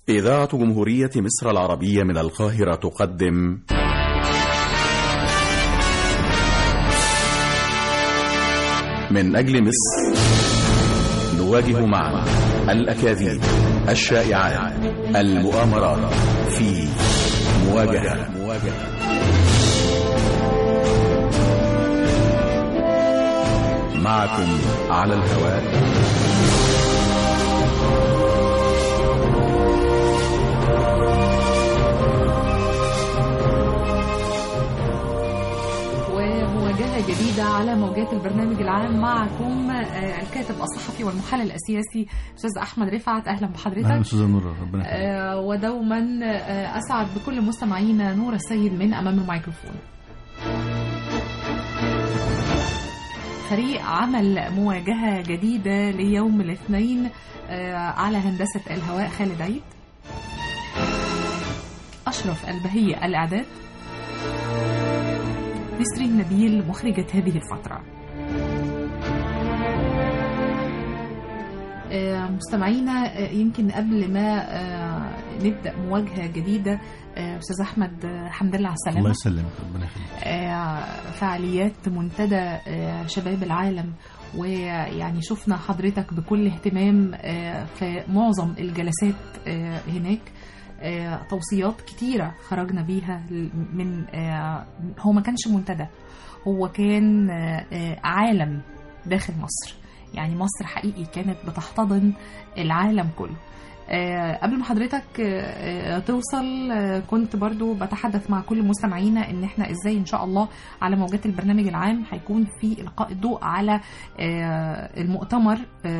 إذاعة جمهورية مصر العربية من القاهرة تقدم من أجل مصر نواجه معا الأكاذيب الشائعات المؤامرات في مواجهة معكم على الهواء ومواجهة جديدة على موجات البرنامج العام معكم آه، الكاتب الصحفي والمحلل السياسي أستاذ أحمد رفعت أهلا اهلا بحضرتك استاذه نور ربنا يخليك آه، ودوما آه، أسعد بكل مستمعينا نور السيد من أمام الميكروفون فريق عمل مواجهة جديدة ليوم الاثنين آه، على هندسة الهواء خالد عيد أشرف البهية الإعداد نسرين نبيل مخرجة هذه الفترة آه، مستمعينا آه، يمكن قبل ما آه، نبدأ مواجهة جديدة آه، أستاذ أحمد آه، الحمد لله على السلامة الله يسلمك ربنا يخليك آه، فعاليات منتدى آه، شباب العالم ويعني شفنا حضرتك بكل اهتمام آه، في معظم الجلسات آه، هناك آه، توصيات كتيرة خرجنا بيها من آه، هو ما كانش منتدى هو كان آه، آه، عالم داخل مصر يعني مصر حقيقي كانت بتحتضن العالم كله آه، قبل ما حضرتك آه، آه، توصل آه، كنت برضو بتحدث مع كل مستمعينا ان احنا ازاي ان شاء الله على موجات البرنامج العام هيكون في القاء الضوء على آه، المؤتمر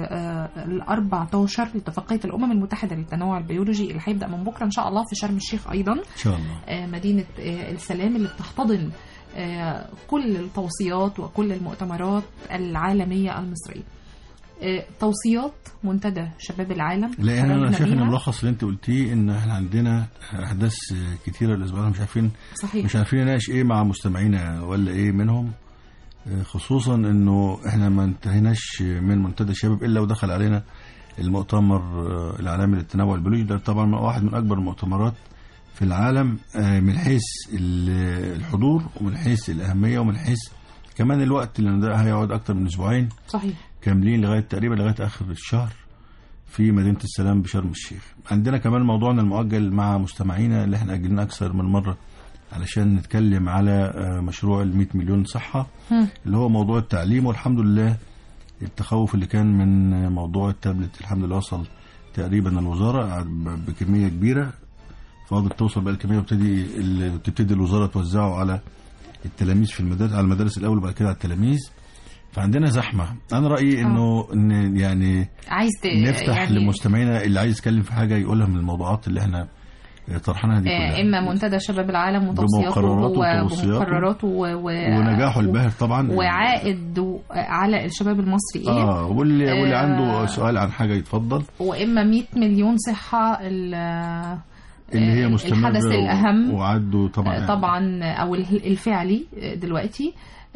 ال 14 لاتفاقيه الامم المتحده للتنوع البيولوجي اللي هيبدا من بكره ان شاء الله في شرم الشيخ ايضا ان شاء الله آه، مدينة آه، السلام اللي بتحتضن آه، كل التوصيات وكل المؤتمرات العالمية المصرية آه، توصيات منتدى شباب العالم لان انا خرجنا شايف ان بيها. الملخص اللي انت قلتيه ان احنا عندنا احداث كتيره الاسبوع ده مش عارفين صحيح مش عارفين نناقش ايه مع مستمعينا ولا ايه منهم آه، خصوصا انه احنا ما انتهيناش من منتدى الشباب الا ودخل علينا المؤتمر آه، العالمي للتنوع البيولوجي ده طبعا واحد من اكبر المؤتمرات في العالم آه، من حيث ال- الحضور ومن حيث الاهميه ومن حيث كمان الوقت لان ده هيقعد اكتر من اسبوعين صحيح كاملين لغايه تقريبا لغايه اخر الشهر في مدينه السلام بشرم الشيخ. عندنا كمان موضوعنا المؤجل مع مستمعينا اللي احنا اجلناه اكثر من مره علشان نتكلم على آه، مشروع ال 100 مليون صحه هم. اللي هو موضوع التعليم والحمد لله التخوف اللي كان من آه، موضوع التابلت الحمد لله وصل تقريبا الوزاره ب- بكميه كبيره فاضل توصل بقى الكميه وتبتدي ال- تبتدي الوزاره توزعه على التلاميذ في المدارس على المدارس الاول وبعد كده على التلاميذ فعندنا زحمه انا رايي انه ان يعني عايز ت... نفتح يعني لمستمعينا اللي عايز يتكلم في حاجه يقولها من الموضوعات اللي احنا طرحناها دي آه، كلها اما منتدى شباب العالم وتوصياته بمقرراته و- وتوصياته. ومقرراته و... و... ونجاحه الباهر طبعا وعائد و- على الشباب المصري ايه اه واللي واللي آه. عنده سؤال عن حاجه يتفضل واما 100 مليون صحه ال- اللي هي مستمره الحدث الاهم وعدوا طبعا يعني. طبعا او ال- الفعلي دلوقتي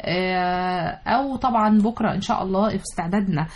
آه، او طبعا بكره ان شاء الله في استعدادنا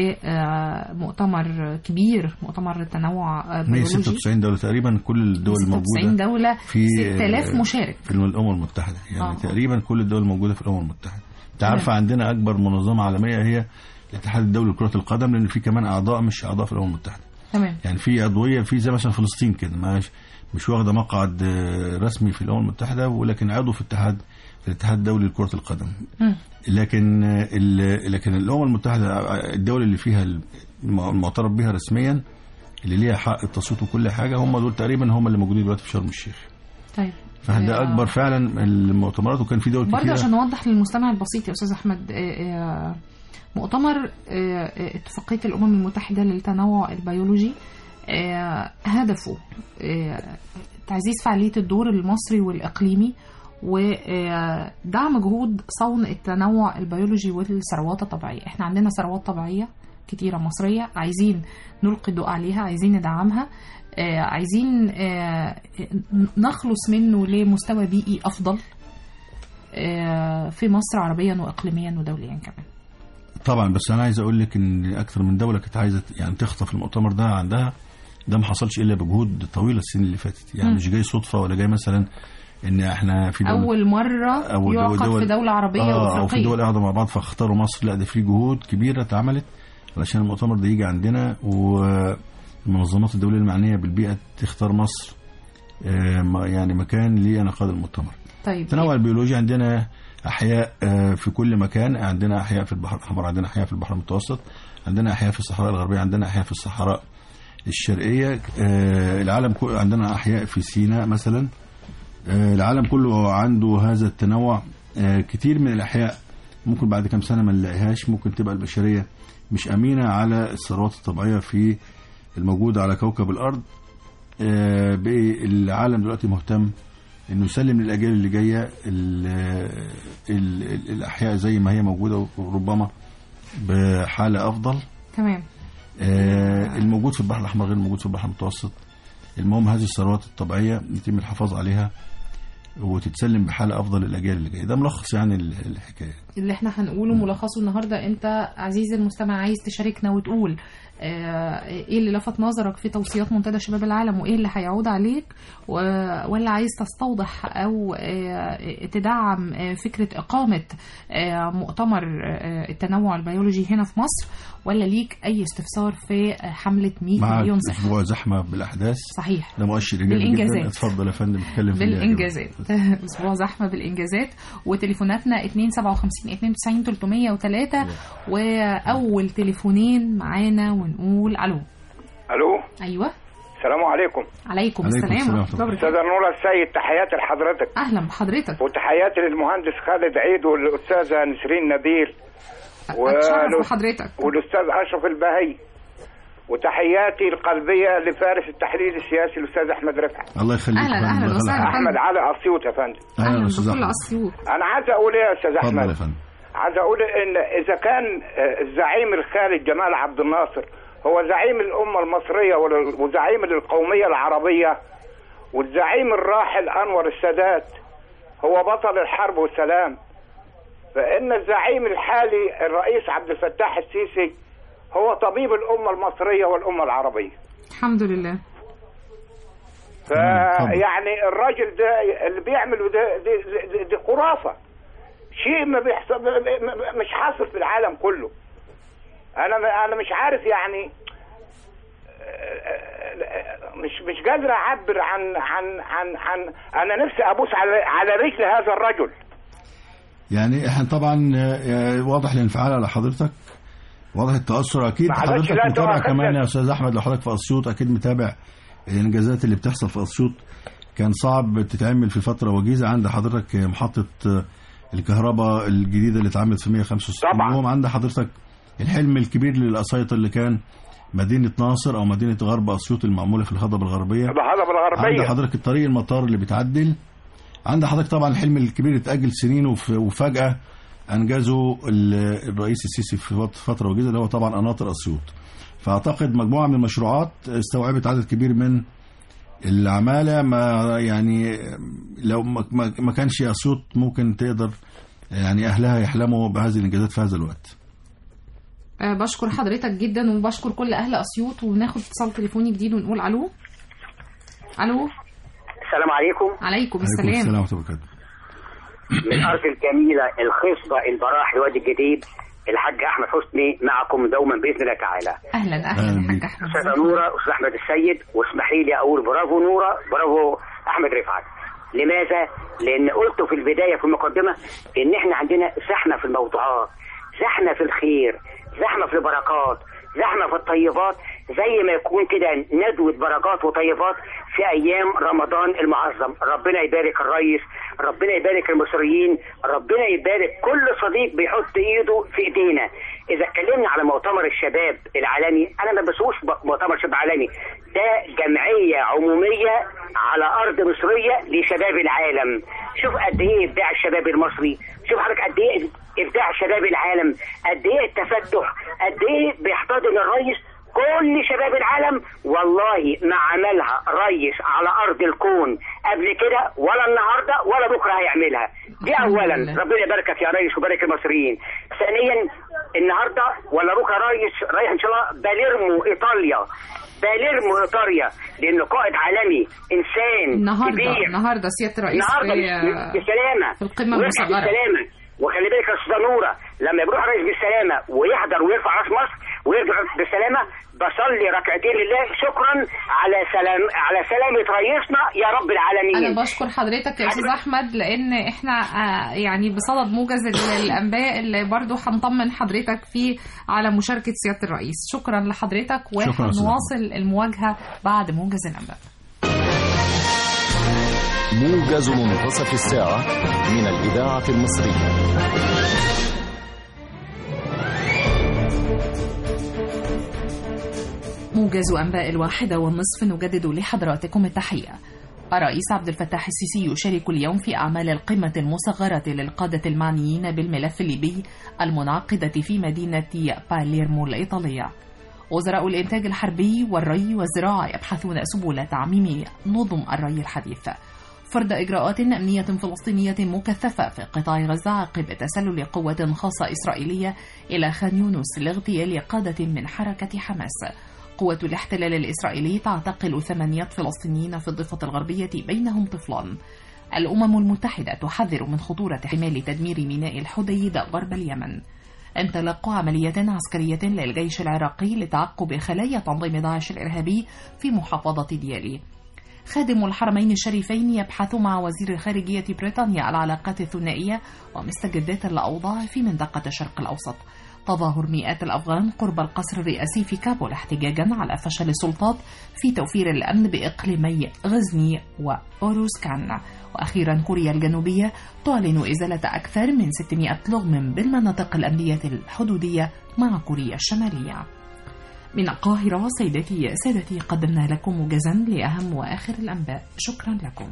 لمؤتمر كبير مؤتمر التنوع بيولوجي 196 دوله تقريبا كل الدول 96 الموجوده دوله في 6000 مشارك في الامم المتحده يعني آه. آه. تقريبا كل الدول الموجوده في الامم المتحده انت تمام. عارفه عندنا اكبر منظمه عالميه هي الاتحاد الدولي لكره القدم لان في كمان اعضاء مش اعضاء في الامم المتحده تمام يعني في ادويه في زي مثلا فلسطين كده مش مش واخده مقعد آه، رسمي في الامم المتحده ولكن عضو في اتحاد في الاتحاد الدولي لكره القدم مم. لكن آه، ال- لكن الامم المتحده آه، الدول اللي فيها الم- المعترف بها رسميا اللي ليها حق التصويت وكل حاجه هم دول تقريبا هم اللي موجودين دلوقتي في شرم الشيخ طيب فده آه. اكبر فعلا المؤتمرات وكان في دول برضه كتيره عشان نوضح للمستمع البسيط يا استاذ احمد آه، آه، مؤتمر آه، آه، اتفاقيه الامم المتحده للتنوع البيولوجي آه، هدفه آه، تعزيز فعاليه الدور المصري والاقليمي ودعم جهود صون التنوع البيولوجي والثروات الطبيعيه احنا عندنا ثروات طبيعيه كتيرة مصرية عايزين نلقي الضوء عليها عايزين ندعمها آه، عايزين آه، نخلص منه لمستوى بيئي أفضل آه، في مصر عربيا وإقليميا ودوليا كمان طبعا بس انا عايز اقول لك ان اكثر من دوله كانت عايزه يعني تخطف المؤتمر ده عندها ده ما حصلش الا بجهود طويله السنين اللي فاتت يعني مم. مش جاي صدفه ولا جاي مثلا ان احنا في دولة اول مره أول دول- يعقد دول- في دوله عربيه اه او في وافريقيه دول قاعده مع بعض فاختاروا مصر لا ده في جهود كبيره اتعملت علشان المؤتمر ده يجي عندنا والمنظمات الدوليه المعنيه بالبيئه تختار مصر آه، ما- يعني مكان لانعقاد المؤتمر طيب التنوع البيولوجي عندنا احياء آه، في كل مكان عندنا احياء في البحر الاحمر عندنا احياء في البحر المتوسط عندنا احياء في الصحراء الغربيه عندنا احياء في الصحراء الشرقيه آه، العالم كله عندنا احياء في سيناء مثلا آه، العالم كله عنده هذا التنوع آه، كتير من الاحياء ممكن بعد كام سنه ما نلاقيهاش ممكن تبقى البشريه مش امينه على الثروات الطبيعيه في الموجوده على كوكب الارض آه، بقي العالم دلوقتي مهتم انه يسلم للاجيال اللي جايه ال ال ال الاحياء زي ما هي موجوده وربما بحاله افضل تمام آه، الموجود في البحر الاحمر غير الموجود في البحر المتوسط المهم هذه الثروات الطبيعيه يتم الحفاظ عليها وتتسلم بحاله افضل للاجيال اللي جايه ده ملخص يعني ال- الحكايه اللي احنا هنقوله ملخصه النهارده انت عزيزي المستمع عايز تشاركنا وتقول آه، ايه اللي لفت نظرك في توصيات منتدى شباب العالم وايه اللي هيعود عليك و- ولا عايز تستوضح او آه، تدعم آه، فكره اقامه آه، مؤتمر آه، التنوع البيولوجي هنا في مصر ولا ليك اي استفسار في آه، حمله 100 مع مليون صحه اسبوع زحمه بالاحداث صحيح ده مؤشر ايجابي بالإنجازات. جدا اتفضل يا فندم اتكلم في اللي بالانجازات يعجبك. اسبوع زحمه بالانجازات وتليفوناتنا 257 92 303 واول تليفونين معانا ونقول الو الو ايوه السلام عليكم عليكم عليكم السلام السلام ورحمه الله وبركاته استاذ نور السيد تحياتي لحضرتك اهلا بحضرتك وتحياتي للمهندس خالد عيد والاستاذه نسرين نبيل اتشرف ولو- بحضرتك والاستاذ اشرف البهي وتحياتي القلبيه لفارس التحليل السياسي الاستاذ احمد رفعت الله يخليك أهلاً، يا فندم. أهلاً الله وسهلاً. يخليك. احمد علي اسيوط يا فندم اهلا اهلا يا استاذ بكل احمد اسيوط انا عايز اقول ايه يا استاذ اتفضل يا احمد فندم عايز اقول ان اذا كان آه، الزعيم الخالد جمال عبد الناصر هو زعيم الامه المصريه وال- وزعيم القوميه العربيه والزعيم الراحل انور السادات هو بطل الحرب والسلام فان الزعيم الحالي الرئيس عبد الفتاح السيسي هو طبيب الامه المصريه والامه العربيه الحمد لله تمام، اتفضل. فيعني الراجل ده اللي بيعمله ده دي, دي, دي خرافه شيء ما بيحصل ما- ما- مش حاصل في العالم كله انا انا مش عارف يعني مش مش قادر اعبر عن عن عن عن انا نفسي ابوس على على رجل هذا الرجل يعني احنا طبعا آه، واضح الانفعال على حضرتك واضح التاثر اكيد معلش، حضرتك لا متابع تؤاخذنا. كمان يا استاذ احمد لو حضرتك في اسيوط اكيد متابع الانجازات اللي بتحصل في اسيوط كان صعب تتعمل في فتره وجيزه عند حضرتك محطه آه، الكهرباء الجديده اللي اتعملت في 165 طبعا. يوم عند حضرتك الحلم الكبير للاسيوط اللي كان مدينه ناصر او مدينه غرب اسيوط المعموله في الهضبه الغربيه الهضبه عند الغربيه حضرتك الطريق المطار اللي بيتعدل عند حضرتك طبعا الحلم الكبير اتأجل سنين وف- وفجأة أنجزه ال- الرئيس السيسي في فت- فترة وجيزة اللي هو طبعا قناطر أسيوط فأعتقد مجموعة من المشروعات استوعبت عدد كبير من العمالة ما يعني لو ما- ما ما كانش أسيوط ممكن تقدر يعني أهلها يحلموا بهذه الإنجازات في هذا الوقت آه، بشكر حضرتك جدا وبشكر كل اهل اسيوط وناخد اتصال تليفوني جديد ونقول الو الو السلام عليكم عليكم عليكم السلام السلام ورحمة الله وبركاته من الارض الجميله الخصبه البراح الوادي الجديد الحاج احمد حسني معكم دوما باذن الله تعالى اهلا أهلاً اهلا يا بيك. حاج احمد استاذه نوره استاذ احمد السيد واسمحي لي اقول برافو نوره برافو احمد رفعت لماذا؟ لان قلت في البدايه في المقدمه ان احنا عندنا زحمه في الموضوعات زحمه في الخير زحمه في البركات زحمه في الطيبات زي ما يكون كده ندوه بركات وطيبات في ايام رمضان المعظم ربنا يبارك الرئيس ربنا يبارك المصريين ربنا يبارك كل صديق بيحط ايده في ايدينا اذا اتكلمنا على مؤتمر الشباب العالمي انا ما بسوش مؤتمر شباب عالمي ده جمعيه عموميه على ارض مصريه لشباب العالم شوف قد ايه ابداع الشباب المصري شوف حضرتك قد ايه ابداع شباب العالم قد ايه التفتح قد ايه بيحتضن الرئيس كل شباب العالم والله ما عملها ريس على ارض الكون قبل كده ولا النهارده ولا بكره هيعملها دي الحمد اولا لله. ربنا يباركك يا ريس ويبارك المصريين ثانيا النهارده ولا بكره ريس رايح ان شاء الله باليرمو ايطاليا باليرمو ايطاليا لانه قائد عالمي انسان النهارده كبير النهارده سياده الرئيس النهارده في بس- بسلامه في القمة ويرجع المصغرة. بالسلامه وخلي بالك يا استاذه نوره لما يروح الرئيس بالسلامه ويحضر ويرفع راس مصر ويرجع بالسلامه بصلي ركعتين لله شكرا على سلام على سلامه رئيسنا يا رب العالمين انا بشكر حضرتك يا استاذ احمد لان احنا آه، يعني بصدد موجز ال- الانباء اللي برضو هنطمن حضرتك فيه على مشاركه سياده الرئيس شكرا لحضرتك شكراً يا أستاذ أحمد. وهنواصل المواجهه بعد موجز الانباء موجز منتصف الساعة من الإذاعة المصرية موجز أنباء الواحدة والنصف نجدد لحضراتكم التحية الرئيس عبد الفتاح السيسي يشارك اليوم في أعمال القمة المصغرة للقادة المعنيين بالملف الليبي المنعقدة في مدينة باليرمو الإيطالية وزراء الإنتاج الحربي والري والزراعة يبحثون سبل تعميم نظم الري الحديث فرض إجراءات أمنية فلسطينية مكثفة في قطاع غزة عقب تسلل قوة خاصة إسرائيلية إلى خان يونس لاغتيال قادة من حركة حماس قوة الاحتلال الإسرائيلي تعتقل ثمانية فلسطينيين في الضفة الغربية بينهم طفلان الأمم المتحدة تحذر من خطورة احتمال تدمير ميناء الحديدة غرب اليمن انطلاق عملية عسكرية للجيش العراقي لتعقب خلايا تنظيم داعش الإرهابي في محافظة ديالي خادم الحرمين الشريفين يبحث مع وزير خارجية بريطانيا العلاقات الثنائية ومستجدات الأوضاع في منطقة الشرق الأوسط تظاهر مئات الأفغان قرب القصر الرئاسي في كابول احتجاجا على فشل السلطات في توفير الأمن بإقليمي غزني وأوروسكان وأخيرا كوريا الجنوبية تعلن إزالة أكثر من 600 لغم بالمناطق الأمنية الحدودية مع كوريا الشمالية من القاهرة سيدتي سادتي قدمنا لكم موجزا لأهم وآخر الأنباء شكرا لكم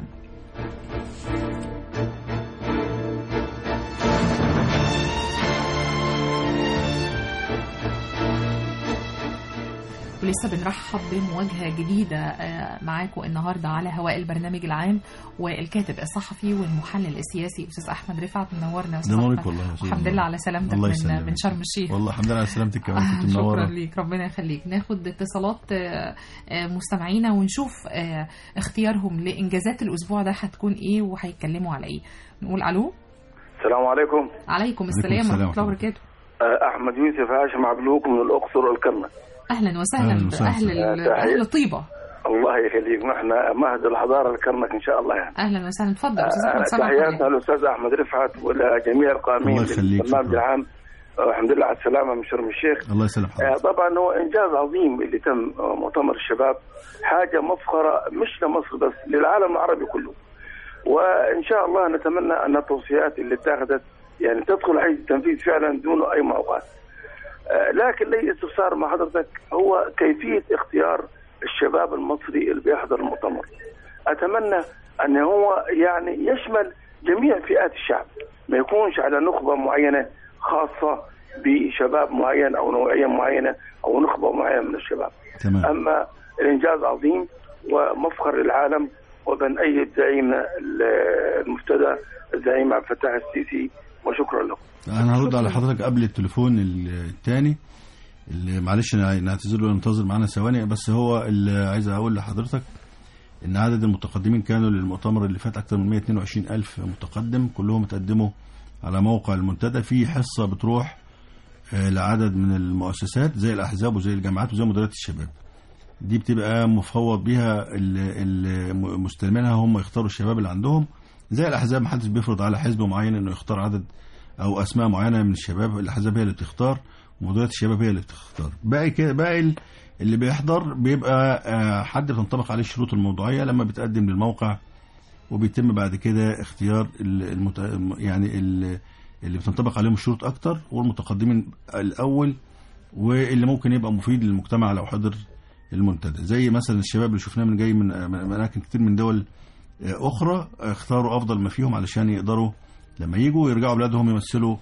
ولسه بنرحب بمواجهة جديدة آه، معاكم النهاردة على هواء البرنامج العام والكاتب الصحفي والمحلل السياسي أستاذ أحمد رفعت منورنا يا أستاذ ده نورك أحمد. والله يا أستاذ الحمد نور. لله على سلامتك الله من, يسلمك. من شرم الشيخ والله الحمد لله على سلامتك كمان كنت شكرا منوره ليك ربنا يخليك ناخد اتصالات آه، آه، مستمعينا ونشوف آه، اختيارهم لانجازات الاسبوع ده هتكون ايه وهيتكلموا على ايه نقول الو السلام عليكم عليكم السلام السلام ورحمه الله ورحمة وبركاته آه، احمد يوسف هاشم عبلوك من الاقصر والكرنك اهلا وسهلا أهلاً وسهلاً. باهل ال- تحية. اهل طيبه الله يخليك نحن مهد الحضاره الكرنك ان شاء الله يعني اهلا وسهلا اتفضل استاذ آه، احمد سامع تحياتنا حضرتك. للاستاذ احمد رفعت ولجميع القائمين الله يخليك. بالبرنامج شكراً. العام آه، الحمد لله على السلامه من شرم الشيخ الله يسلم آه، حضرتك طبعا هو انجاز عظيم اللي تم آه، مؤتمر الشباب حاجه مفخره مش لمصر بس للعالم العربي كله وان شاء الله نتمنى ان التوصيات اللي اتخذت يعني تدخل حيز التنفيذ فعلا دون اي معوقات آه، لكن لي استفسار مع حضرتك هو كيفيه اختيار الشباب المصري اللي بيحضر المؤتمر اتمنى ان هو يعني يشمل جميع فئات الشعب ما يكونش على نخبه معينه خاصه بشباب معين او نوعيه معينه او نخبه معينه من الشباب تمام اما الانجاز عظيم ومفخر للعالم وبنأيد زعيمنا المفتدى الزعيم عبد الفتاح السيسي وشكرا له انا هرد على حضرتك قبل التليفون الثاني اللي معلش أنا نعتذر له ينتظر معانا ثواني بس هو اللي عايز اقول لحضرتك ان عدد المتقدمين كانوا للمؤتمر اللي فات اكثر من 122 الف متقدم كلهم اتقدموا على موقع المنتدى في حصه بتروح آه، لعدد من المؤسسات زي الاحزاب وزي الجامعات وزي مديريات الشباب دي بتبقى مفوض بيها المستلمينها هم يختاروا الشباب اللي عندهم زي الاحزاب محدش بيفرض على حزب معين انه يختار عدد او اسماء معينه من الشباب الاحزاب هي اللي بتختار ومديريات الشباب هي اللي بتختار باقي كده باقي ال- اللي بيحضر بيبقى آه، حد بتنطبق عليه الشروط الموضوعيه لما بتقدم للموقع وبيتم بعد كده اختيار ال- المت... يعني ال- اللي بتنطبق عليهم الشروط اكتر والمتقدمين الاول واللي ممكن يبقى مفيد للمجتمع لو حضر المنتدى زي مثلا الشباب اللي شفناه من جاي من من اماكن كتير من دول آه، اخرى اختاروا افضل ما فيهم علشان يقدروا لما يجوا يرجعوا بلادهم يمثلوا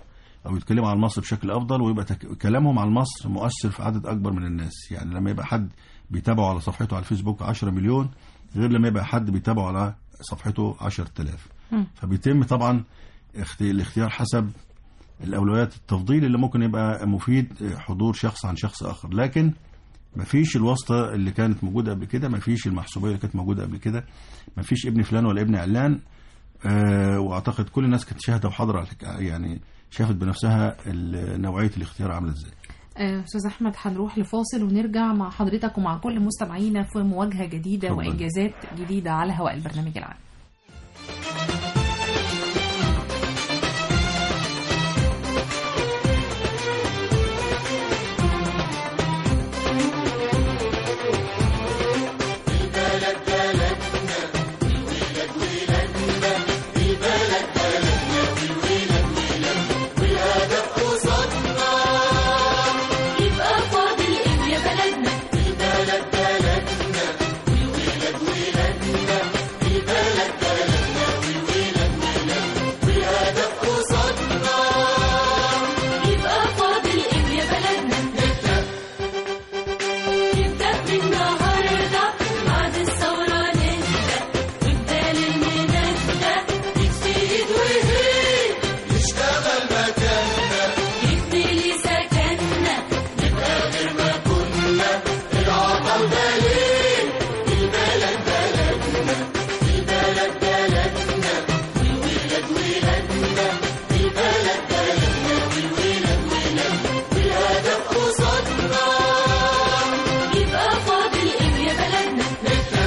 او يتكلموا عن مصر بشكل افضل ويبقى تك... كلامهم عن مصر مؤثر في عدد اكبر من الناس يعني لما يبقى حد بيتابعه على صفحته على الفيسبوك 10 مليون غير لما يبقى حد بيتابعه على صفحته 10000 مم. فبيتم طبعا اخت- الاختيار حسب الاولويات التفضيل اللي ممكن يبقى مفيد حضور شخص عن شخص اخر لكن مفيش الواسطه اللي كانت موجوده قبل كده مفيش المحسوبيه اللي كانت موجوده قبل كده مفيش ابن فلان ولا ابن علان آه واعتقد كل الناس كانت شاهده وحاضره على الحكاية. يعني شافت بنفسها ال- نوعيه الاختيار عامله ازاي آه، استاذ احمد هنروح لفاصل ونرجع مع حضرتك ومع كل مستمعينا في مواجهه جديده اتفضل. وانجازات جديده على هواء البرنامج العام يبقى فاضل ايه يا بلدنا البلد بلدنا والولاد ولادنا البلد بلدنا والولاد ولادنا والهدف قصادنا يبقى فاضل ايه يا بلدنا نبدأ نبدأ من النهاردة بعد الثورة نهدى وبدال المنادى نكفي ايد وهيد نشتغل مكاننا يبني سكننا نبقى غير ما كنا العطل دليل البلد بلدنا البلد بلدنا والولاد ولادنا البلد بلدنا والولاد ولادنا والهدف قصادنا يبقى فاضل ايه يا بلدنا نبدأ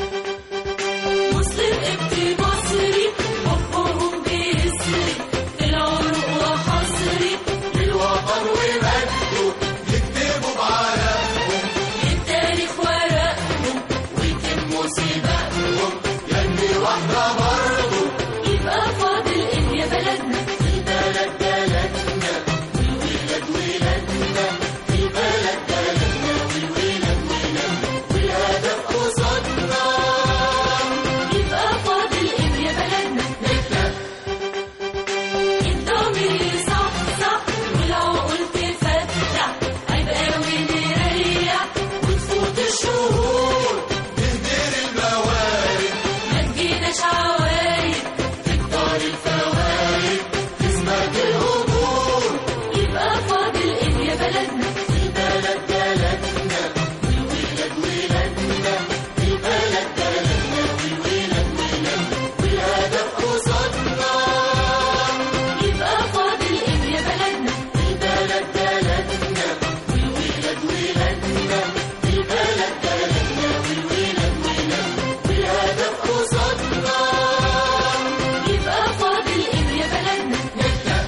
مسلم ابن مصري حبهم بيسري العروق وحصري للوطن ومجده يكتبوا بعرقهم التاريخ ورقهم ويتموا سباقهم ينمي واحدة برضه يبقى فاضل ايه يا بلدنا البلد بلدنا والولاد ولادنا البلد بلدنا والولاد ولادنا والهدف قصادنا يبقى فاضل ايه يا بلدنا نبدأ الضمير يصحصح والعقول تفتح هيبقى ونريح وتفوت الشهور تهدر الموارد ما تجيناش عوايد تكتر الفوائد تسمك الهجوم يبقى فاضل ايه يا بلدنا البلد بلدنا والولاد ولادنا البلد بلدنا والولاد ولادنا والهدف قصادنا يبقى فاضل ايه يا بلدنا البلد بلدنا والولاد ولادنا البلد بلدنا والولاد ولادنا والهدف قصادنا يبقى فاضل ايه يا بلدنا نبدأ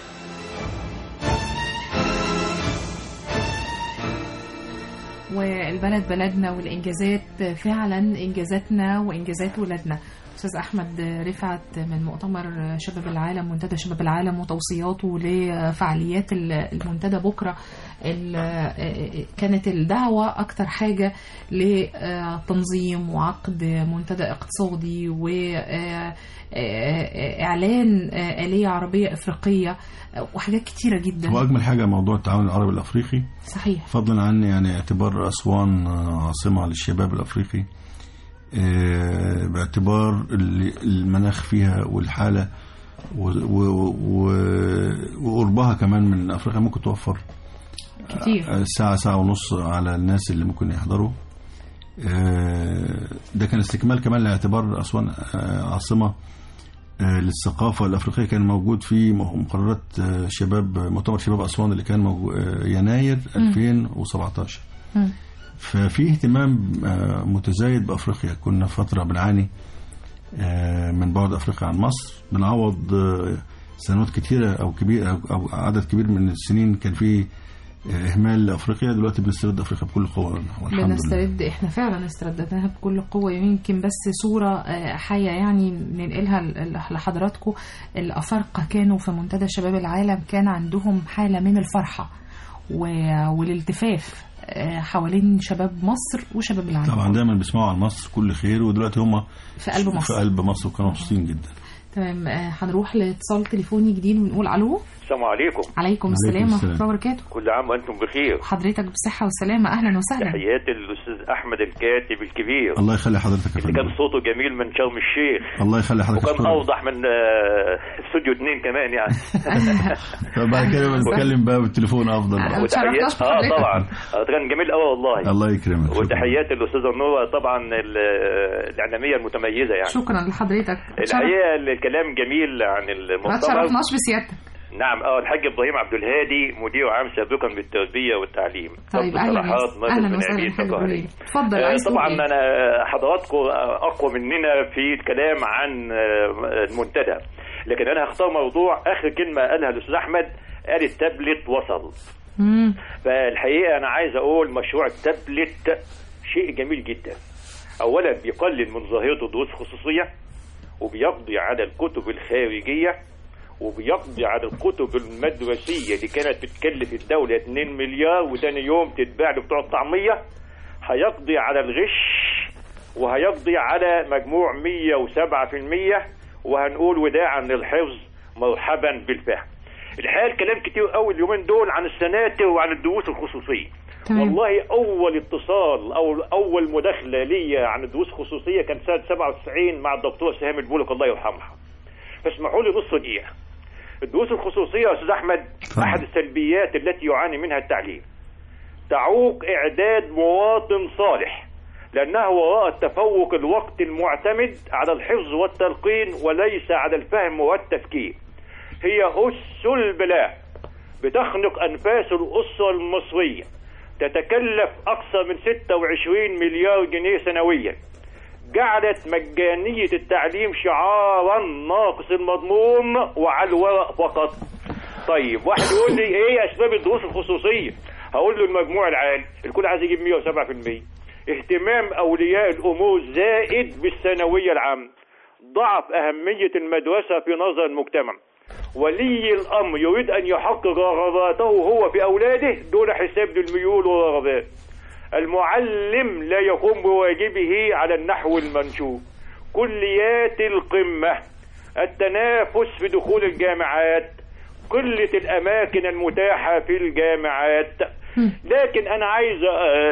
والبلد بلدنا والانجازات فعلا انجازاتنا وانجازات ولادنا استاذ احمد رفعت من مؤتمر شباب العالم منتدى شباب العالم وتوصياته لفعاليات المنتدى بكره ال- كانت الدعوه اكتر حاجه لتنظيم وعقد منتدى اقتصادي واعلان اليه عربيه افريقيه وحاجات كتيره جدا واجمل حاجه موضوع التعاون العربي الافريقي صحيح فضلا عن يعني اعتبار اسوان آه، عاصمه للشباب الافريقي آه، باعتبار ال- المناخ فيها والحاله و- و- و- وقربها كمان من افريقيا ممكن توفر كتير آه، ساعه ساعه ونص على الناس اللي ممكن يحضروا آه، ده كان استكمال كمان لاعتبار اسوان آه، عاصمه آه، للثقافه الافريقيه كان موجود في مقررات آه، شباب مؤتمر شباب اسوان اللي كان موجود يناير 2017 مم. ففي اهتمام آه، متزايد بافريقيا كنا فتره بنعاني آه، من بعد افريقيا عن مصر بنعوض آه، سنوات كتيره او كبير او أو عدد كبير من السنين كان في آه، اهمال لافريقيا دلوقتي بنسترد افريقيا بكل قوه والحمد لله بنسترد احنا فعلا استرددناها بكل قوة يمكن بس صورة آه، حية يعني ننقلها ل- لحضراتكم الأفارقة كانوا في منتدى شباب العالم كان عندهم حالة من الفرحة و- والالتفاف آه، حوالين شباب مصر وشباب العالم طبعا دايما بيسمعوا عن مصر كل خير ودلوقتي هم في قلب في مصر قلب مصر وكانوا مبسوطين جدا تمام آه، هنروح لاتصال تليفوني جديد ونقول الو السلام عليكم عليكم السلام ورحمه السلام. الله وبركاته كل عام وانتم بخير حضرتك بالصحه والسلامه اهلا وسهلا تحياتي للاستاذ احمد الكاتب الكبير الله يخلي حضرتك يا اللي كان فندم صوته جميل من شرم الشيخ الله يخلي حضرتك وكان أشكرك. اوضح من آه، استوديو اثنين كمان يعني طب بعد كده بنتكلم بقى بالتليفون افضل بقى. أه، اتشرفناش اه بحضرتك. طبعا آه، كان جميل قوي والله الله يكرمك شكراً. وتحياتي للاستاذه نوره طبعا ال- الاعلاميه المتميزه يعني شكرا لحضرتك اتشرف- الحقيقه الكلام جميل عن ما المؤتمر تشرفناش بسيادتك نعم اه الحاج ابراهيم عبد الهادي مدير عام سابقا بالتربيه والتعليم طيب ضبط اهلا صلاحات وسهلا مركز اهلا بني وسهلا عميد حاج القاهرة. ابراهيم اتفضل آه، عايز تقول طبعا إيه؟ انا حضراتكم اقوى مننا في الكلام عن آه، المنتدى لكن انا هختار موضوع اخر كلمه قالها الاستاذ احمد قال التابلت وصل مم. فالحقيقه انا عايز اقول مشروع التابلت شيء جميل جدا اولا بيقلل من ظاهره الدروس الخصوصيه وبيقضي على الكتب الخارجيه وبيقضي على الكتب المدرسيه اللي كانت بتكلف الدوله 2 مليار وتاني يوم تتباع لبتوع الطعميه هيقضي على الغش وهيقضي على مجموع 107% وهنقول وداعا للحفظ مرحبا بالفهم الحقيقه الكلام كتير قوي اليومين دول عن السناتر وعن الدروس الخصوصيه تمام. والله اول اتصال او اول مداخله ليا عن الدروس الخصوصيه كان سنه 97 مع الدكتور سهام البولك الله يرحمها فاسمحوا لي نص دقيقه الدروس الخصوصيه يا استاذ احمد اتفضل. احد السلبيات التي يعاني منها التعليم تعوق اعداد مواطن صالح لانها وراء التفوق الوقت المعتمد على الحفظ والتلقين وليس على الفهم والتفكير هي أس البلاء بتخنق أنفاس الأسرة المصرية تتكلف أكثر من 26 مليار جنيه سنويا جعلت مجانية التعليم شعارا ناقص المضمون وعلى الورق فقط طيب واحد يقول لي ايه اسباب الدروس الخصوصيه هقول له المجموع العالي الكل عايز يجيب 107% اهتمام اولياء الامور زائد بالثانويه العامه ضعف اهميه المدرسه في نظر المجتمع ولي الامر يريد ان يحقق رغباته هو في اولاده دون حساب للميول والرغبات المعلم لا يقوم بواجبه على النحو المنشور كليات القمه التنافس في دخول الجامعات قله الاماكن المتاحه في الجامعات لكن انا عايز آه،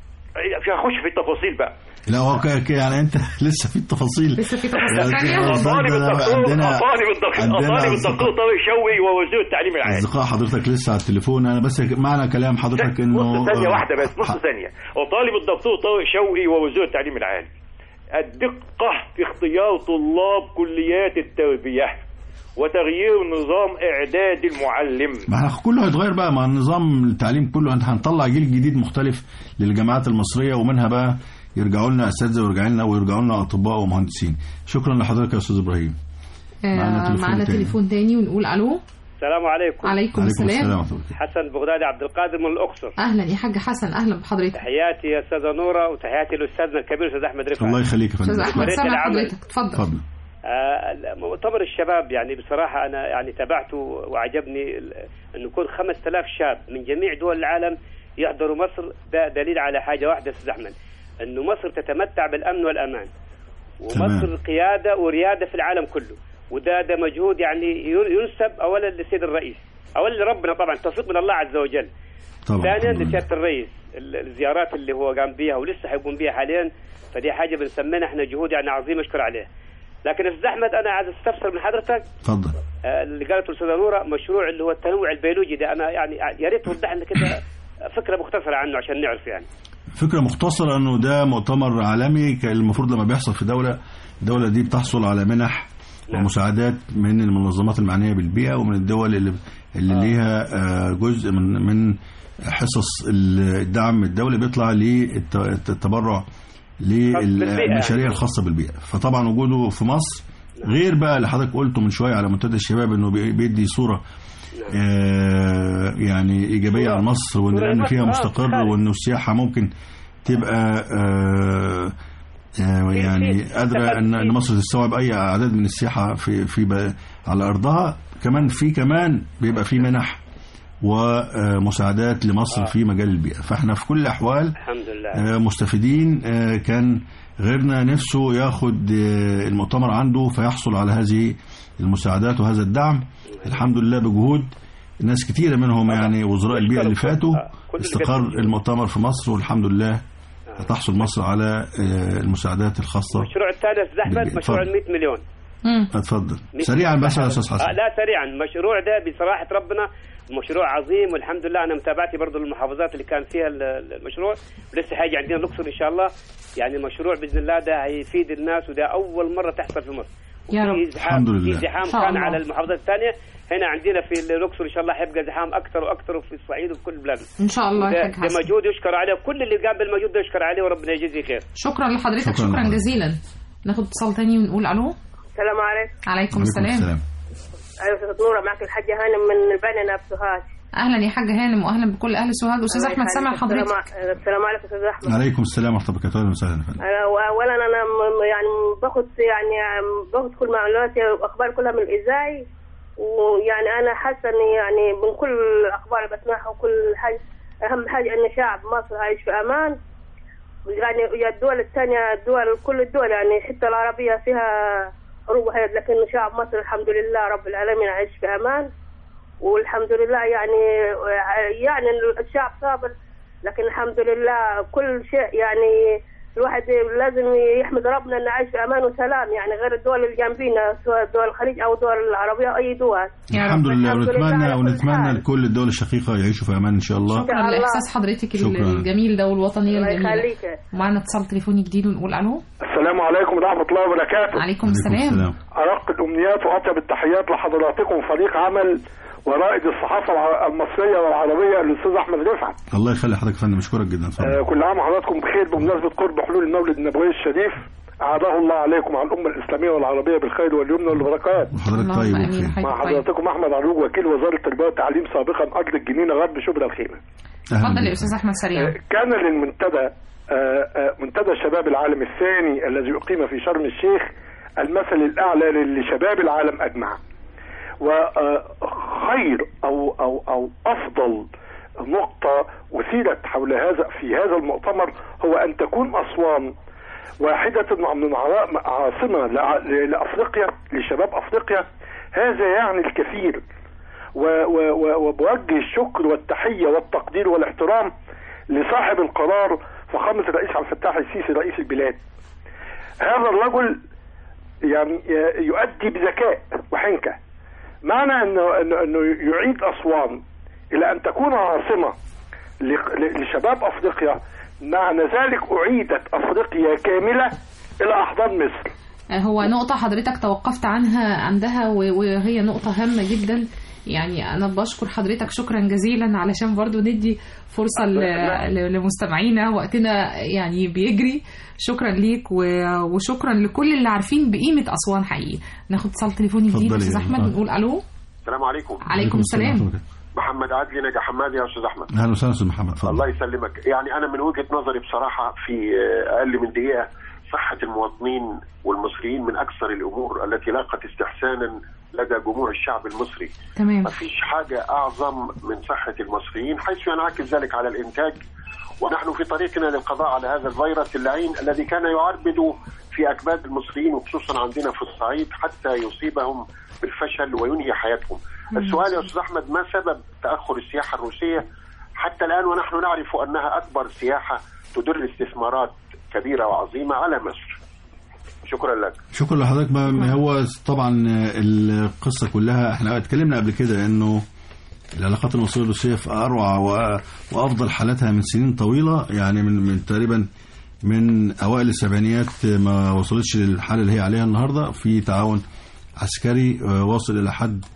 هخش في التفاصيل بقى لا هو ك- ك- يعني انت لسه في التفاصيل لسه في تفاصيل يعني تانية؟ كده طالب ده الدكتور عندنا طالب الدكتور عندنا طالب أصدقاء- الدكتور طارق شوقي ووزير التعليم العالي اصدقاء حضرتك لسه على التليفون انا بس معنى كلام حضرتك انه نص ثانية آه، واحدة بس نص ح- ثانية وطالب الدكتور طارق شوقي ووزير التعليم العالي الدقة في اختيار طلاب كليات التربية وتغيير نظام إعداد المعلم ما احنا كله هيتغير بقى مع نظام التعليم كله انت هنطلع جيل جديد مختلف للجامعات المصريه ومنها بقى يرجعوا لنا اساتذه ويرجعوا لنا ويرجعوا لنا اطباء ومهندسين شكرا لحضرتك يا استاذ ابراهيم معانا آه، تليفون معانا تاني. تليفون تاني ونقول الو السلام عليكم عليكم عليكم السلام السلام ورحمه الله حسن بغدادي عبد القادر من الاقصر اهلا يا حاج حسن اهلا بحضرتك تحياتي يا استاذه نوره وتحياتي لاستاذنا الكبير استاذ احمد رفعت الله يخليك يا استاذ فندم احمد ريت سامع العمل. حضرتك اتفضل اتفضل آه، مؤتمر الشباب يعني بصراحه انا يعني تابعته وعجبني ال- انه يكون 5000 شاب من جميع دول العالم يحضروا مصر ده دليل على حاجه واحده استاذ احمد انه مصر تتمتع بالامن والامان ومصر تمام. قياده ورياده في العالم كله وده ده مجهود يعني ين- ينسب اولا للسيد الرئيس اولا لربنا طبعا توفيق من الله عز وجل طبعا ثانيا الحمد لله. لسياده الرئيس ال- الزيارات اللي هو قام بها ولسه حيقوم بها حاليا فدي حاجه بنسميها احنا جهود يعني عظيمه اشكر عليها لكن استاذ احمد انا عايز استفسر من حضرتك اتفضل آه، اللي قالته الاستاذه نوره مشروع اللي هو التنوع البيولوجي ده انا يعني يا ريت توضح لنا كده فكره مختصره عنه عشان نعرف يعني فكرة مختصرة انه ده مؤتمر عالمي كان المفروض لما بيحصل في دولة الدولة دي بتحصل على منح نعم. ومساعدات من المنظمات المعنية بالبيئة ومن الدول اللي اللي آه. ليها آه، جزء من من حصص الدعم الدولي بيطلع للتبرع بالبيئة للمشاريع يعني. الخاصة بالبيئة فطبعا وجوده في مصر غير بقى اللي حضرتك قلته من شوية على منتدى الشباب انه بي- بيدي صورة آه، يعني إيجابية صورة- عن مصر وإن صورة الأمن فيها آه، مستقر خالد. وإنه السياحة ممكن تبقى آه، آه، يعني في- قادرة إن إن مصر تستوعب أي أعداد من السياحة في في ب- على أرضها كمان في كمان بيبقى في منح ومساعدات لمصر آه. في مجال البيئة فإحنا في كل الأحوال الحمد لله آه، مستفيدين آه، كان غيرنا نفسه ياخد آه، المؤتمر عنده فيحصل على هذه المساعدات وهذا الدعم الحمد لله بجهود ناس كتيرة منهم يعني وزراء البيئة اللي فاتوا كل اللي استقر قدموا. المؤتمر في مصر والحمد لله تحصل مصر على آه، المساعدات الخاصة المشروع الثاني يا استاذ احمد بالبيئة. مشروع اتفضل. ال 100 مليون مم. اتفضل 100 سريعا بس يا استاذ آه حسن لا سريعا المشروع ده بصراحه ربنا مشروع عظيم والحمد لله انا متابعتي برضو المحافظات اللي كان فيها ال- ال- المشروع ولسه هيجي عندنا الاقصر ان شاء الله يعني المشروع باذن الله ده هيفيد الناس وده اول مره تحصل في مصر يا رب. وفي زحام الحمد لله. في زحام إن شاء كان الله. على المحافظات الثانيه هنا عندنا في الاقصر ان شاء الله هيبقى زحام اكثر واكثر وفي الصعيد وفي كل بلادنا ان شاء الله ده, يا حاج ده حسن مجهود يشكر عليه كل اللي قام بالمجهود ده يشكر عليه وربنا يجزيه خير شكرا لحضرتك شكراً شكرا, لحضرتك. جزيلا ناخد اتصال تاني ونقول الو السلام عليكم عليكم عليكم السلام ايوه استاذ نوره معك الحاجه هانم من بننا بسوهاج اهلا يا حاجه هانم واهلا بكل اهل سوهاج استاذ الله احمد يخليك. سامع السلام حضرتك ع- السلام عليكم استاذ احمد عليكم السلام ورحمة الله وبركاته أهلا وسهلا يا فندم. أنا اولا انا م- يعني باخد يعني باخد كل معلوماتي واخبار كلها من الاذاعي ويعني انا حاسه اني يعني من كل الاخبار اللي بسمعها وكل حاجه اهم حاجه ان شعب مصر عايش في امان يعني يا الدول الثانيه الدول كل الدول يعني حتى العربيه فيها حروب وحياة لكن شعب مصر الحمد لله رب العالمين عايش في امان والحمد لله يعني يعني الشعب صابر لكن الحمد لله كل شيء يعني الواحد لازم يحمد ربنا انه عايش في امان وسلام يعني غير الدول اللي جنبينا سواء دول الخليج او الدول العربيه او اي دول يا رب. الحمد لله الحمد لله ونتمنى على كل ونتمنى حال. لكل الدول الشقيقة يعيشوا في أمان إن شاء الله شكرا الله. لاحساس حضرتك ال- شكراً. الجميل ده والوطنيه الله الجميله يخليك ومعنا اتصال تليفوني جديد ونقول الو السلام عليكم ورحمة الله وبركاته عليكم السلام أرق الأمنيات وأطيب التحيات لحضراتكم فريق عمل ورائد الصحافة الع- المصرية والعربية الأستاذ أحمد رفعت الله يخلي حضرتك يا فندم أشكرك جدا آه، اتفضل كل عام وحضراتكم بخير بمناسبة قرب حلول المولد النبوي الشريف أعاده الله عليكم على الأمة الإسلامية والعربية بالخير واليمن والبركات وحضرتك اللهم طيب امين وبخير حضرتك مع طيب حضراتكم أحمد عروج وكيل وزارة التربية والتعليم سابقا أرض الجنينة غرب شبرا الخيمة أهلا اتفضل بك. يا استاذ احمد سريعا كان للمنتدى آه، آه، منتدى شباب العالم الثاني الذي أقيم في شرم الشيخ المثل الأعلى لشباب العالم أجمع وخير أو أو أو أفضل نقطة أثيرت حول هذا في هذا المؤتمر هو أن تكون أسوان واحدة من عرا- عاصمة لع- لأفريقيا لشباب أفريقيا هذا يعني الكثير و- و- و- وبوجه الشكر والتحية والتقدير والاحترام لصاحب القرار فخامة الرئيس عبد الفتاح السيسي رئيس البلاد هذا الرجل يعني ي- يؤدي بذكاء وحنكة معنى انه انه انه يعيد اسوان الى ان تكون عاصمة ل- ل- لشباب افريقيا معنى ذلك اعيدت افريقيا كاملة الى احضان مصر هو نقطة حضرتك توقفت عنها عندها و- وهي نقطة هامة جدا يعني أنا بشكر حضرتك شكرا جزيلا علشان برضو ندي فرصة ل- ل- لمستمعينا وقتنا يعني بيجري شكرا ليك و- وشكرا لكل اللي عارفين بقيمة أسوان حقيقي ناخد اتصال تليفوني جديد اتفضلي أستاذ يا أحمد أستاذ. ونقول ألو السلام عليكم عليكم السلام ورحمة الله محمد عدلي نجا حمادي يا استاذ احمد وبركاته. أهلا وسهلا أستاذ محمد الله اتفضل يسلمك يعني انا من وجهه نظري بصراحه في آه، اقل من دقيقه صحه المواطنين والمصريين من اكثر الامور التي لاقت استحسانا لدى جموع الشعب المصري تمام ما فيش حاجه اعظم من صحه المصريين حيث ينعكس ذلك على الانتاج ونحن في طريقنا للقضاء على هذا الفيروس اللعين الذي كان يعربد في اكباد المصريين وخصوصا عندنا في الصعيد حتى يصيبهم بالفشل وينهي حياتهم. السؤال يا استاذ احمد ما سبب تاخر السياحه الروسيه حتى الان ونحن نعرف انها اكبر سياحه تدر استثمارات كبيره وعظيمه على مصر. شكرا لك. شكرا لحضرتك ما ما هو طبعا القصة كلها احنا اتكلمنا قبل كده انه العلاقات المصرية الروسية في أروع و- وأفضل حالاتها من سنين طويلة يعني من, من تقريبا من أوائل السبعينيات ما وصلتش للحالة اللي هي عليها النهاردة في تعاون عسكري آه، واصل إلى حد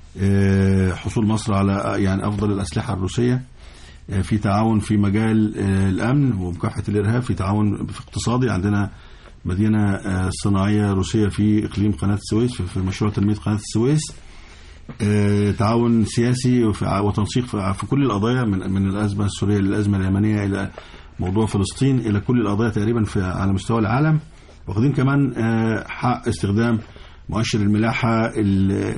آه، حصول مصر على يعني أفضل الأسلحة الروسية آه، في تعاون في مجال آه، الأمن ومكافحة الإرهاب في تعاون في اقتصادي عندنا مدينة آه، صناعية روسية في إقليم قناة السويس في- في مشروع تنمية قناة السويس آه، تعاون سياسي وفي- وتنسيق في في كل القضايا من من الازمه السوريه للازمه اليمنيه الى موضوع فلسطين الى كل القضايا تقريبا في على مستوى العالم واخدين كمان آه، حق استخدام مؤشر الملاحه ال-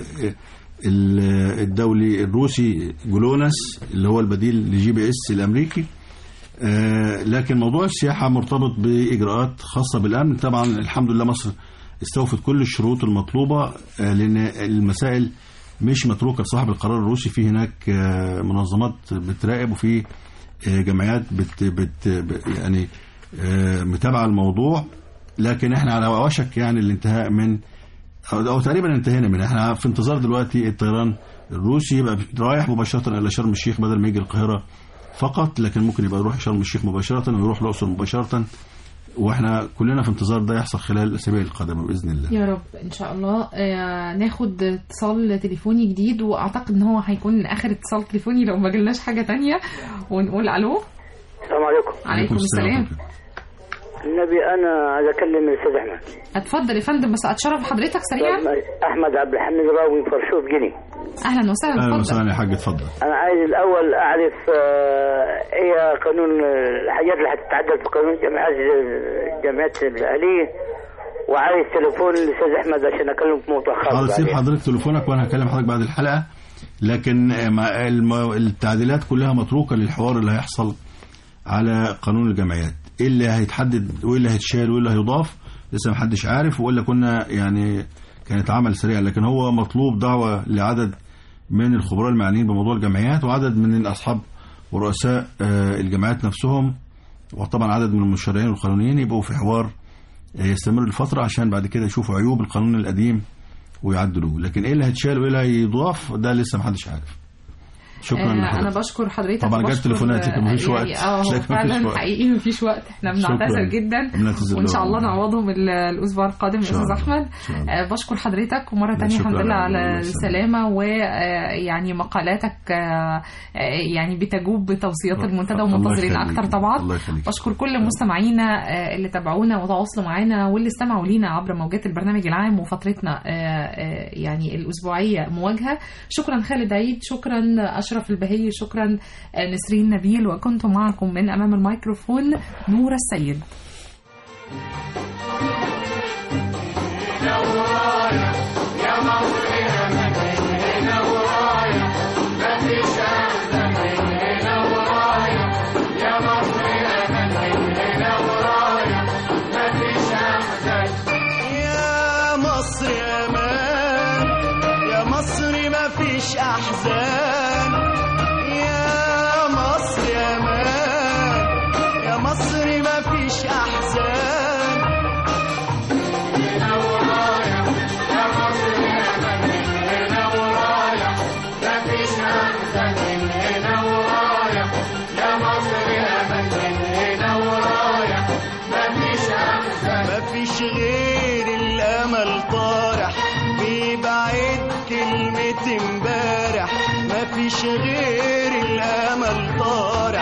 ال- الدولي الروسي جلوناس اللي هو البديل لجي بي اس الامريكي آه، لكن موضوع السياحة مرتبط بإجراءات خاصة بالأمن طبعا الحمد لله مصر استوفت كل الشروط المطلوبة آه، لأن المسائل مش متروكة لصاحب القرار الروسي في هناك آه، منظمات بتراقب وفي آه، جمعيات بت بت ب- يعني آه، متابعة الموضوع لكن احنا على وشك يعني الانتهاء من أو, أو تقريبا انتهينا منها احنا في انتظار دلوقتي الطيران الروسي يبقى رايح مباشرة إلى شرم الشيخ بدل ما يجي القاهرة فقط لكن ممكن يبقى يروح شرم الشيخ مباشرة ويروح الأقصر مباشرة واحنا كلنا في انتظار ده يحصل خلال الأسابيع القادمة بإذن الله يا رب ان شاء الله آه ناخد اتصال تليفوني جديد واعتقد ان هو هيكون اخر اتصال تليفوني لو ما جالناش حاجه تانية ونقول الو السلام عليكم عليكم السلام النبي انا عايز اكلم الاستاذ احمد اتفضل يا فندم بس اتشرف حضرتك سريعا احمد عبد الحميد راوي فرشوف جني اهلا وسهلا أهلا اتفضل وسهلا يا حاج اتفضل انا عايز الاول اعرف آه، ايه قانون آه، الحاجات اللي هتتعدل في قانون الجامعات الجامعات الاهليه وعايز تليفون الاستاذ احمد عشان اكلمه في موضوع خاص حاضر سيب بعدين. حضرتك تليفونك وانا هكلم حضرتك بعد الحلقة لكن آه، ما- الم- التعديلات كلها متروكة للحوار اللي هيحصل على قانون الجمعيات ايه اللي هيتحدد وايه اللي هيتشال وايه اللي هيضاف لسه محدش عارف والا كنا يعني كانت عمل سريع لكن هو مطلوب دعوة لعدد من الخبراء المعنيين بموضوع الجمعيات وعدد من اصحاب ورؤساء آه، الجمعيات نفسهم وطبعا عدد من المشرعين والقانونيين يبقوا في حوار آه، يستمر لفترة عشان بعد كده يشوفوا عيوب القانون القديم ويعدلوه لكن ايه اللي هيتشال وايه اللي هيضاف ده لسه محدش عارف شكرا آه انا لحضرتك بشكر حضرتك طبعا جت وبشكر- تليفونات لكن مفيش يعني وقت. اه هو لكن مفيش فعلا وقت. حقيقي مفيش وقت احنا شكراً. بنعتذر جدا بنعتذر وان شاء لهم. الله نعوضهم ال- الاسبوع القادم يا شاء استاذ الله. احمد آه، بشكر حضرتك ومره لا، تانية شكراً الحمد لله على على الله السلامه ويعني مقالاتك آه، آه، يعني بتجوب بتوصيات المنتدى الله ومنتظرين يخليك. اكتر طبعا الله يخليك بشكر كل مستمعينا آه، اللي تابعونا وتواصلوا معانا واللي استمعوا لينا عبر موجات البرنامج العام وفترتنا آه، آه، يعني الأسبوعية مواجهة شكرا خالد عيد شكرا أشرف البهي شكرا آه، نسرين نبيل وكنت معكم من أمام الميكروفون نورة السيد يا مصر امان يا مصر ما فيش احزان يا مصر امان يا مصر ما فيش احزان هنا ورايا يا مصر امان هنا ورايا ما فيش احزان هنا ورايا يا مصر امان هنا ورايا ما فيش احزان ما فيش غير الامل طارح بيبعد كلمة امبارح ما فيش غير الامل طارح